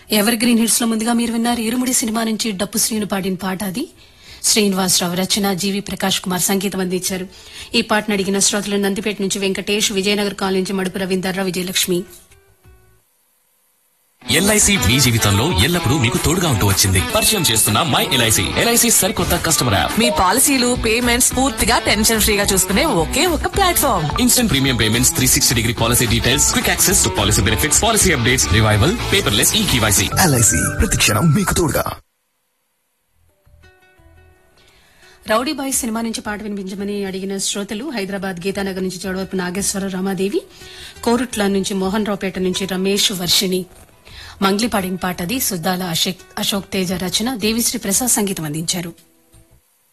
ever green hits లో ముందుగా మీరు విన్నారు ఇరుముడి సినిమా నుంచి డప్పు శ్రీను పాడిన పాట అది శ్రీనివాసరావు రచన జీవి ప్రకాష్ కుమార్ సంగీతం అందించారు ఈ పాటను అడిగిన శ్రోతలు నందిపేట నుంచి వెంకటేష్ విజయనగర్ కాలనీ నుంచి మడుపు రవీందర్రావు విజయలక్ష్మి ఎల్ఐసి మీ జీవితంలో ఎల్లప్పుడూ మీకు తోడుగా ఉంటూ వచ్చింది పరిచయం చేస్తున్న మై ఎల్ఐసి ఎల్ఐసి సరికొత్త కస్టమర్ యాప్ మీ పాలసీలు పేమెంట్స్ పూర్తిగా టెన్షన్ ఫ్రీగా చూసుకునే ఒకే ఒక platform instant premium payments three sixty degree policy details quick access to policy benefits policy updates revival paperless e KYC LIC ప్రతిక్షణం మీకు తోడుగా రౌడీ బాయ్ సినిమా నుంచి పాట వినిపించమని అడిగిన శ్రోతలు హైదరాబాద్ గీతానగర్ నుంచి చోడవరపు నాగేశ్వర రామాదేవి కోరుట్ల నుంచి మోహన్ రావుపేట నుంచి రమేష్ వర్షిణి మంగ్లీ పాడిన పాటది సుద్దాల అశోక్ అశోక్ తేజ రచన దేవిశ్రీ ప్రసాద్ సంగీతం అందించారు